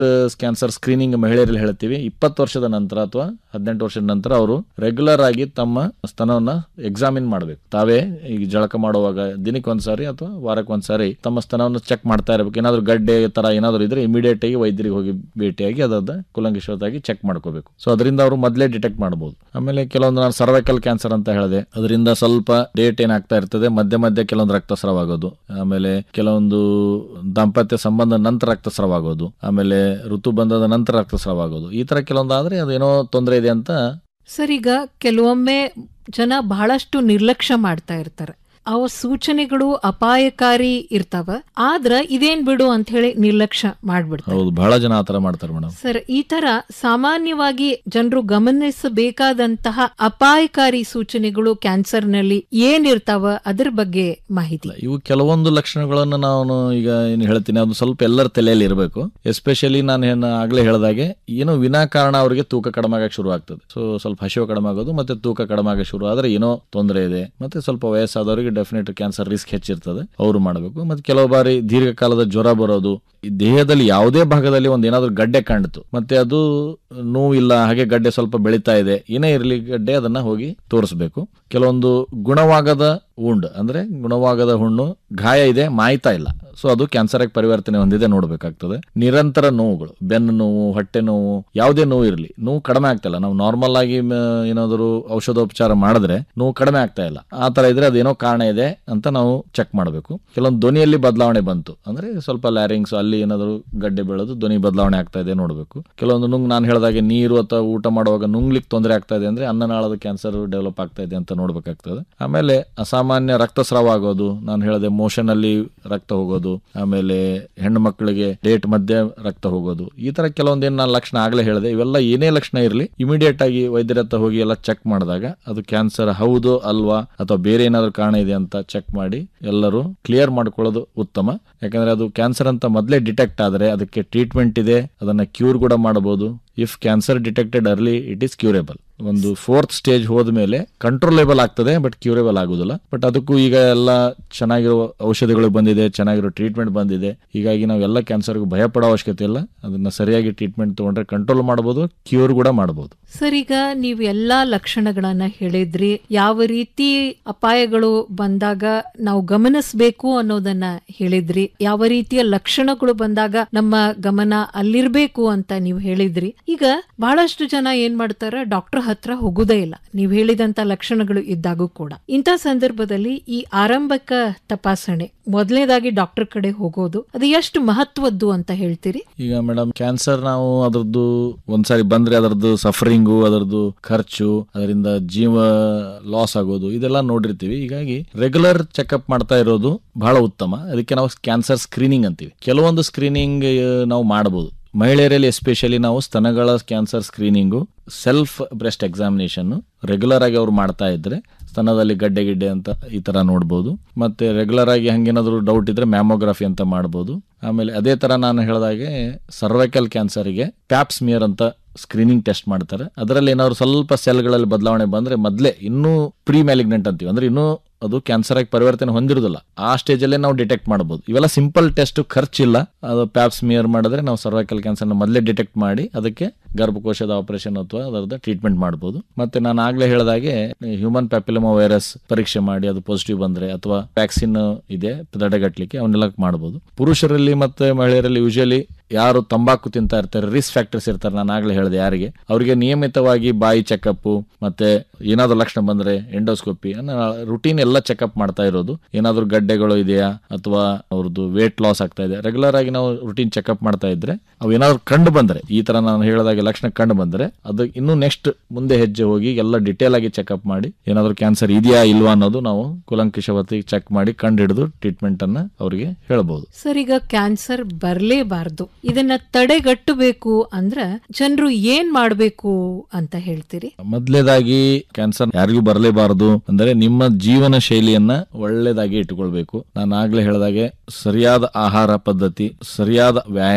cancer screening ಮಹಿಳೆಯರಲ್ಲಿ ಹೇಳ್ತೀವಿ ಇಪ್ಪತ್ತು ವರ್ಷದ ನಂತರ ಅಥವಾ ಹದಿನೆಂಟು ವರ್ಷದ ನಂತರ ಅವರು ರೆಗ್ಯುಲರ್ ಆಗಿ ತಮ್ಮ ಸ್ತನವನ್ನ ಎಕ್ಸಾಮಿನ್ ಮಾಡಬೇಕು ತಾವೇ ಈಗ ಜಳಕ ಮಾಡುವಾಗ ದಿನಕ್ಕೆ ಒಂದ್ಸಾರಿ ಅಥವಾ ವಾರಕ್ಕೆ ಒಂದ್ಸಾರಿ ತಮ್ಮ ಸ್ತನವನ್ನು ಚೆಕ್ ಮಾಡ್ತಾ ಇರಬೇಕು ಏನಾದ್ರು ಗಡ್ಡೆ ತರ ಏನಾದ್ರು ಇದ್ರೆ ಇಮಿಡಿಯೇಟ್ ಆಗಿ ವೈದ್ಯರಿಗೆ ಹೋಗಿ ಭೇಟಿಯಾಗಿ ಅದಾದ ಕುಲಂಕುಷವಾಗಿ ಚೆಕ್ ಮಾಡ್ಕೋಬೇಕು ಸೊ ಅದರಿಂದ ಅವರು ಮೊದಲೇ ಡಿಟೆಕ್ಟ್ ಮಾಡಬಹುದು ಆಮೇಲೆ ಕೆಲವೊಂದು ನಾನು ಸರ್ವೈಕಲ್ ಕ್ಯಾನ್ಸರ್ ಅಂತ ಹೇಳಿದೆ ಅದರಿಂದ ಸ್ವಲ್ಪ ಡೇಟ್ ಏನಾಗ್ತಾ ಇರ್ತದೆ ಮಧ್ಯೆ ಮಧ್ಯೆ ಕೆಲವೊಂದು ರಕ್ತಸ್ರಾವ ಆಗೋದು ಆಮೇಲೆ ಕೆಲವೊಂದು ದಾಂಪತ್ಯ ಸಂಬಂಧ ನಂತರ ರಕ್ತಸ್ರಾವ ಆಗೋದು ಆಮೇಲೆ ಋತು ಬಂಧದ ನಂತರ ರಕ್ತಸ್ರಾವ ಆಗೋದು ಈ ತರ ಕೆಲವೊಂದು ಆದ್ರೆ ಅದೇನೋ ತೊಂದರೆ ಇದೆ ಅಂತ ಸರ್ ಈಗ ಕೆಲವೊಮ್ಮೆ ಜನ ಬಹಳಷ್ಟು ನಿರ್ಲಕ್ಷ್ಯ ಮಾಡ್ತಾ ಇರ್ತಾರೆ ಅವ ಸೂಚನೆಗಳು ಅಪಾಯಕಾರಿ ಇರ್ತಾವ ಆದ್ರ ಇದೇನ್ ಬಿಡು ಅಂತ ಹೇಳಿ ನಿರ್ಲಕ್ಷ್ಯ ಮಾಡ್ಬಿಡ್ತಾರೆ ಹೌದು ಬಹಳ ಜನ ಆತರ ಮಾಡ್ತಾರೆ ಮೇಡಮ್ ಸರ್ ಈ ತರ ಸಾಮಾನ್ಯವಾಗಿ ಜನರು ಗಮನಿಸಬೇಕಾದಂತಹ ಅಪಾಯಕಾರಿ ಸೂಚನೆಗಳು ಕ್ಯಾನ್ಸರ್ನಲ್ಲಿ ಏನಿರ್ತಾವ ಅದ್ರ ಬಗ್ಗೆ ಮಾಹಿತಿ ಇವು ಕೆಲವೊಂದು ಲಕ್ಷಣಗಳನ್ನು ನಾನು ಈಗ ಏನು ಹೇಳ್ತೀನಿ ಅದು ಸ್ವಲ್ಪ ಎಲ್ಲರ ತಲೆಯಲ್ಲಿ ಇರಬೇಕು ಎಸ್ಪೆಷಲಿ ನಾನು ಏನು ಆಗ್ಲೇ ಹೇಳ್ದಾಗೆ ಏನೋ ವಿನಾಕಾರಣ ಅವರಿಗೆ ತೂಕ ಕಡಿಮೆ ಆಗಕ್ಕೆ ಶುರು ಆಗ್ತದೆ ಸೊ ಸ್ವಲ್ಪ ಹಸಿವು ಕಡಿಮೆ ಆಗೋದು ಮತ್ತೆ ತೂಕ ಕಡಿಮೆ ಆಗಕ್ಕೆ ಶುರು ಆದ್ರೆ ಏನೋ ತೊಂದರೆ ಇದೆ ಮತ್ತೆ ಸ್ವಲ್ಪ ವಯಸ್ಸಾದವರಿಗೆ ಡೆಫಿನೆಟ್ ಕ್ಯಾನ್ಸರ್ ರಿಸ್ಕ್ ಹೆಚ್ಚಿರ್ತದೆ ಅವರು ಮಾಡಬೇಕು ಮತ್ತೆ ಕೆಲವು ಬಾರಿ ದೀರ್ಘಕಾಲದ ಜ್ವರ ಬರೋದು ಈ ದೇಹದಲ್ಲಿ ಯಾವುದೇ ಭಾಗದಲ್ಲಿ ಒಂದು ಏನಾದ್ರು ಗಡ್ಡೆ ಕಾಣಿತು ಮತ್ತೆ ಅದು ನೋವಿಲ್ಲ ಹಾಗೆ ಗಡ್ಡೆ ಸ್ವಲ್ಪ ಬೆಳೀತಾ ಇದೆ ಏನೇ ಇರಲಿ ಗಡ್ಡೆ ಅದನ್ನ ಹೋಗಿ ತೋರಿಸ್ಬೇಕು ಕೆಲವೊಂದು ಗುಣವಾಗದ ಉಂಡ್ ಅಂದ್ರೆ ಗುಣವಾಗದ ಹುಣ್ಣು ಗಾಯ ಇದೆ ಮಾಯ್ತಾ ಇಲ್ಲ ಸೊ ಅದು ಕ್ಯಾನ್ಸರ್ ಆಗಿ ಪರಿವರ್ತನೆ ಹೊಂದಿದೆ ನೋಡ್ಬೇಕಾಗ್ತದೆ ನಿರಂತರ ನೋವುಗಳು ಬೆನ್ನು ನೋವು ಹೊಟ್ಟೆ ನೋವು ಯಾವುದೇ ನೋವು ಇರಲಿ ನೋವು ಕಡಿಮೆ ಆಗ್ತಾ ಇಲ್ಲ ನಾವು ನಾರ್ಮಲ್ ಆಗಿ ಮ, ಏನಾದ್ರು ಔಷಧೋಪಚಾರ ಮಾಡಿದ್ರೆ ನೋವು ಕಡಿಮೆ ಆಗ್ತಾ ಇಲ್ಲ ಆ ತರ ಇದ್ರೆ ಅದೇನೋ ಕಾರಣ ಇದೆ ಅಂತ ನಾವು ಚೆಕ್ ಮಾಡಬೇಕು ಕೆಲವೊಂದು ಧ್ವನಿಯಲ್ಲಿ ಬದಲಾವಣೆ ಬಂತು ಅಂದ್ರೆ ಸ್ವಲ್ಪ ಲ್ಯಾರಿಂಗ್ಸ್ ಅಲ್ಲಿ ಏನಾದ್ರು ಗಡ್ಡೆ ಬೆಳೆದು ಧ್ವನಿ ಬದಲಾವಣೆ ಆಗ್ತಾ ಇದೆ ನೋಡಬೇಕು ಕೆಲವೊಂದು ನುಂಗ್ ನಾನು ಹೇಳಿದಾಗೆ ನೀರು ಅಥವಾ ಊಟ ಮಾಡುವಾಗ ನುಂಗ್ಲಿಕ್ಕೆ ತೊಂದರೆ ಆಗ್ತಾ ಇದೆ ಅಂದ್ರೆ ಅನ್ನನಾಳದ ಕ್ಯಾನ್ಸರ್ ಡೆವಲಪ್ ಆಗ್ತಾ ಇದೆ ಅಂತ ನೋಡ್ಬೇಕಾಗ್ತದೆ ಆಮೇಲೆ ಅಸಾಮಾನ್ಯ ರಕ್ತಸ್ರಾವ ಆಗೋದು ನಾನು ಹೇಳಿದೆ ಮೋಷನ್ ಅಲ್ಲಿ ರಕ್ತ ಹೋಗೋದು ಆಮೇಲೆ ಹೆಣ್ಣು ಮಕ್ಕಳಿಗೆ ಡೇಟ್ ಮಧ್ಯೆ ರಕ್ತ ಹೋಗೋದು ಈ ತರ ಕೆಲವೊಂದು ಏನು ನಾನು ಲಕ್ಷಣ ಆಗ್ಲೇ ಹೇಳಿದೆ ಇವೆಲ್ಲ ಏನೇ ಲಕ್ಷಣ ಇರಲಿ ಇಮಿಡಿಯೇಟ್ ಆಗಿ ವೈದ್ಯರ ಹತ್ರ ಹೋಗಿ ಎಲ್ಲ ಚೆಕ್ ಮಾಡಿದಾಗ ಅದು ಕ್ಯಾನ್ಸರ್ ಹೌದು ಅಲ್ವಾ ಅಥವಾ ಬೇರೆ ಏನಾದ್ರು ಕಾರಣ ಇದೆ ಅಂತ ಚೆಕ್ ಮಾಡಿ ಎಲ್ಲರೂ ಕ್ಲಿಯರ್ ಮಾಡ್ಕೊಳ್ಳೋದು ಉತ್ತಮ ಯಾಕಂದ್ರೆ ಅದು ಕ್ಯಾನ್ಸರ್ ಅಂತ ಮೊದಲೇ ಡಿಟೆಕ್ಟ್ ಆದ್ರೆ ಅದಕ್ಕೆ ಟ್ರೀಟ್ಮೆಂಟ್ ಇದೆ ಅದನ್ನ ಕ್ಯೂರ್ ಕೂಡ ಮಾಡಬಹುದು if cancer detected early it is curable ಒಂದು ಫೋರ್ತ್ ಸ್ಟೇಜ್ ಹೋದ್ಮೇಲೆ ಕಂಟ್ರೋಲೇಬಲ್ ಆಗ್ತದೆ ಬಟ್ ಕ್ಯೂರೇಬಲ್ ಆಗುದಿಲ್ಲ ಬಟ್ ಅದಕ್ಕೂ ಈಗ ಎಲ್ಲ ಚೆನ್ನಾಗಿರೋ ಔಷಧಿಗಳು ಬಂದಿದೆ ಚೆನ್ನಾಗಿರೋ ಟ್ರೀಟ್ಮೆಂಟ್ ಬಂದಿದೆ ಹೀಗಾಗಿ ನಾವು ಎಲ್ಲ ಕ್ಯಾನ್ಸರ್ಗೂ ಭಯ ಪಡೋ ಅವಶ್ಯಕತೆ ಇಲ್ಲ ಅದನ್ನ ಸರಿಯಾಗಿ ಟ್ರೀಟ್ಮೆಂಟ್ ತಗೊಂಡ್ರೆ ಕಂಟ್ರೋಲ್ ಮಾಡಬಹುದು ಕ್ಯೂರ್ ಕೂಡ ಮಾಡಬಹುದು ಸರ್ ಈಗ ನೀವು ಎಲ್ಲಾ ಲಕ್ಷಣಗಳನ್ನ ಹೇಳಿದ್ರಿ ಯಾವ ರೀತಿ ಅಪಾಯಗಳು ಬಂದಾಗ ನಾವು ಗಮನಿಸಬೇಕು ಅನ್ನೋದನ್ನ ಹೇಳಿದ್ರಿ ಯಾವ ರೀತಿಯ ಲಕ್ಷಣಗಳು ಬಂದಾಗ ನಮ್ಮ ಗಮನ ಅಲ್ಲಿರ್ಬೇಕು ಅಂತ ನೀವು ಹೇಳಿದ್ರಿ ಈಗ ಬಹಳಷ್ಟು ಜನ ಏನ್ ಮಾಡ್ತಾರ ಡಾಕ್ಟರ್ ಹತ್ರ ಹೋಗುದೇ ಇಲ್ಲ ನೀವು ಹೇಳಿದಂತ ಲಕ್ಷಣಗಳು ಇದ್ದಾಗೂ ಕೂಡ ಇಂಥ ಸಂದರ್ಭದಲ್ಲಿ ಈ ಆರಂಭಿಕ ತಪಾಸಣೆ ಮೊದಲನೇದಾಗಿ ಡಾಕ್ಟರ್ ಕಡೆ ಹೋಗೋದು ಅದು ಎಷ್ಟು ಮಹತ್ವದ್ದು ಅಂತ ಹೇಳ್ತೀರಿ ಈಗ ಮೇಡಮ್ ಕ್ಯಾನ್ಸರ್ ನಾವು ಅದರದ್ದು ಒಂದ್ಸಾರಿ ಬಂದ್ರೆ ಅದರದ್ದು ಸಫರಿಂಗು ಅದರದ್ದು ಖರ್ಚು ಅದರಿಂದ ಜೀವ ಲಾಸ್ ಆಗೋದು ಇದೆಲ್ಲ ನೋಡಿರ್ತೀವಿ ಹೀಗಾಗಿ ರೆಗ್ಯುಲರ್ ಚೆಕಪ್ ಮಾಡ್ತಾ ಇರೋದು ಬಹಳ ಉತ್ತಮ ಅದಕ್ಕೆ ನಾವು ಕ್ಯಾನ್ಸರ್ ಸ್ಕ್ರೀನಿಂಗ್ ಅಂತೀವಿ ಕೆಲವೊಂದು ಸ್ಕ್ರೀನಿಂಗ್ ನಾವು ಮಾಡಬಹುದು ಮಹಿಳೆಯರಲ್ಲಿ ಎಸ್ಪೆಷಲಿ ನಾವು ಸ್ತನಗಳ cancer screening self breast examination regular ಆಗಿ ಅವ್ರು ಮಾಡ್ತಾ ಇದ್ರೆ ಸ್ತನದಲ್ಲಿ ಗಡ್ಡೆ ಗಿಡ್ಡೆ ಅಂತ ಈ ತರ ನೋಡ್ಬೋದು ಮತ್ತೆ ರೆಗ್ಯುಲರ್ ಆಗಿ ಹಂಗೇನಾದ್ರು ಡೌಟ್ ಇದ್ರೆ ಮ್ಯಾಮೋಗ್ರಫಿ ಅಂತ ಮಾಡ್ಬೋದು ಆಮೇಲೆ ಅದೇ ತರ ನಾನು ಹೇಳಿದಾಗೆ ಸರ್ವೈಕಲ್ ಕ್ಯಾನ್ಸರ್ಗೆ ಪ್ಯಾಪ್ಸ್ಮಿಯರ್ ಅಂತ ಸ್ಕ್ರೀನಿಂಗ್ ಟೆಸ್ಟ್ ಮಾಡ್ತಾರೆ ಅದರಲ್ಲಿ ಏನಾದ್ರು ಸ್ವಲ್ಪ ಸೆಲ್ಗಳಲ್ಲಿ ಬದಲಾವಣೆ ಬಂದ್ರೆ ಮೊದಲೇ ಇನ್ನೂ ಪ್ರೀ ಮ್ಯಾಲಿಗ್ನೆಂಟ್ ಅಂತೀವಿ ಅಂದ್ರೆ ಇನ್ನೂ ಅದು ಕ್ಯಾನ್ಸರ್ ಆಗಿ ಪರಿವರ್ತನೆ ಹೊಂದಿರುದಿಲ್ಲ ಆ ಸ್ಟೇಜ್ ಅಲ್ಲೇ ನಾವು ಡಿಟೆಕ್ಟ್ ಮಾಡಬಹುದು ಇವೆಲ್ಲ ಸಿಂಪಲ್ ಟೆಸ್ಟ್ ಖರ್ಚಿಲ್ಲ ಅದು ಪ್ಯಾಪ್ಸ್ಮಿಯರ್ ಮಾಡಿದ್ರೆ ನಾವು ಸರ್ವೈಕಲ್ ಕ್ಯಾನ್ಸರ್ ಮೊದಲೇ ಡಿಟೆಕ್ಟ್ ಮಾಡಿ ಅದಕ್ಕೆ ಗರ್ಭಕೋಶದ ಆಪರೇಷನ್ ಅಥವಾ ಅದರದ ಟ್ರೀಟ್ಮೆಂಟ್ ಮಾಡಬಹುದು ಮತ್ತೆ ನಾನು ಆಗ್ಲೇ ಹೇಳಿದಾಗೆ ಹ್ಯೂಮನ್ ಪ್ಯಾಪಿಲಮಾ ವೈರಸ್ ಪರೀಕ್ಷೆ ಮಾಡಿ ಅದು ಪಾಸಿಟಿವ್ ಬಂದ್ರೆ ಅಥವಾ ವ್ಯಾಕ್ಸಿನ್ ಇದೆ ತಡೆಗಟ್ಟಲಿಕ್ಕೆ ಅವನ್ನೆಲ್ಲ ಮಾಡಬಹುದು ಪುರುಷರಲ್ಲಿ ಮತ್ತೆ ಮಹಿಳೆಯರಲ್ಲಿ ಯೂಶಲಿ ಯಾರು ತಂಬಾಕು ತಿಂತಾ ಇರ್ತಾರೆ ರಿಸ್ಕ್ ಫ್ಯಾಕ್ಟರ್ಸ್ ಇರ್ತಾರೆ ನಾನು ಆಗ್ಲೇ ಹೇಳಿದೆ ಯಾರಿಗೆ ಅವರಿಗೆ ನಿಯಮಿತವಾಗಿ ಬಾಯಿ ಚೆಕಪ್ ಮತ್ತೆ ಏನಾದ್ರು ಲಕ್ಷಣ ಬಂದ್ರೆ ಎಂಡೋಸ್ಕೋಪಿ ರುಟೀನ್ ಎಲ್ಲ ಚೆಕಪ್ ಮಾಡ್ತಾ ಇರೋದು ಏನಾದ್ರು ಗಡ್ಡೆಗಳು ಇದೆಯಾ ಅಥವಾ ಅವ್ರದ್ದು ವೇಟ್ ಲಾಸ್ ಆಗ್ತಾ ಇದೆ ರೆಗ್ಯುಲರ್ ಆಗಿ ನಾವು ರುಟೀನ್ ಚೆಕಪ್ ಮಾಡ್ತಾ ಇದ್ರೆ ಅವು ಏನಾದ್ರು ಕಂಡು ಬಂದ್ರೆ ಈ ತರ ನಾನು ಹೇಳಿದಾಗೆ ಲಕ್ಷಣ ಕಂಡು ಬಂದ್ರೆ ಅದು ಇನ್ನು ನೆಕ್ಸ್ಟ್ ಮುಂದೆ ಹೆಜ್ಜೆ ಹೋಗಿ ಎಲ್ಲ ಡಿಟೇಲ್ ಆಗಿ ಚೆಕಪ್ ಮಾಡಿ ಏನಾದ್ರು ಕ್ಯಾನ್ಸರ್ ಇದೆಯಾ ಇಲ್ವಾ ಅನ್ನೋದು ನಾವು ಕುಲಂಕುಷವತಿ ಚೆಕ್ ಮಾಡಿ ಕಂಡು ಹಿಡಿದು ಟ್ರೀಟ್ಮೆಂಟ್ ಅನ್ನ ಅವರಿಗೆ ಹೇಳಬಹುದು ಸರ್ ಈಗ ಕ್ಯಾನ್ಸರ್ ಬರಲೇಬಾರ್ದು ಇದನ್ನ ತಡೆಗಟ್ಟಬೇಕು ಅಂದ್ರ ಜನರು ಏನ್ ಮಾಡ್ಬೇಕು ಅಂತ ಹೇಳ್ತೀರಿ ಮೊದಲೇದಾಗಿ ಕ್ಯಾನ್ಸರ್ ಯಾರಿಗೂ ಬರಲೇಬಾರದು ಅಂದ್ರೆ ನಿಮ್ಮ ಜೀವನ ಶೈಲಿಯನ್ನ ಒಳ್ಳೇದಾಗಿ ಇಟ್ಟುಕೊಳ್ಬೇಕು ನಾನು ಆಗ್ಲೇ ಹೇಳಿದಾಗೆ ಸರಿಯಾದ ಆಹಾರ ಪದ್ಧತಿ ಸರಿಯಾದ ವ್ಯಾಯಾಮ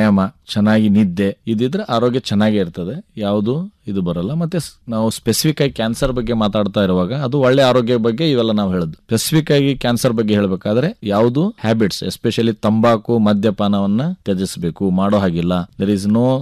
ಚೆನ್ನಾಗಿ ನಿದ್ದೆ ಇದಿದ್ರೆ ಆರೋಗ್ಯ ಚೆನ್ನಾಗೇ ಇರ್ತದೆ ಯಾವುದು ಇದು ಬರಲ್ಲ ಮತ್ತೆ ಸ್- ನಾವು ಸ್ಪೆಸಿಫಿಕ್ ಆಗಿ ಕ್ಯಾನ್ಸರ್ ಬಗ್ಗೆ ಮಾತಾಡ್ತಾ ಇರುವಾಗ ಅದು ಒಳ್ಳೆ ಆರೋಗ್ಯ ಬಗ್ಗೆ ಇವೆಲ್ಲ ನಾವು ಹೇಳುದು ಸ್ಪೆಸಿಫಿಕ್ ಆಗಿ ಕ್ಯಾನ್ಸರ್ ಬಗ್ಗೆ ಹೇಳಬೇಕಾದ್ರೆ ಯಾವುದು ಹ್ಯಾಬಿಟ್ಸ್ ಎಸ್ಪೆಷಲಿ ತಂಬಾಕು ಮದ್ಯಪಾನವನ್ನ ತ್ಯಜಿಸಬೇಕು ಮಾಡೋ ಹಾಗಿಲ್ಲ ದರ್ ಇಸ್ ನೋ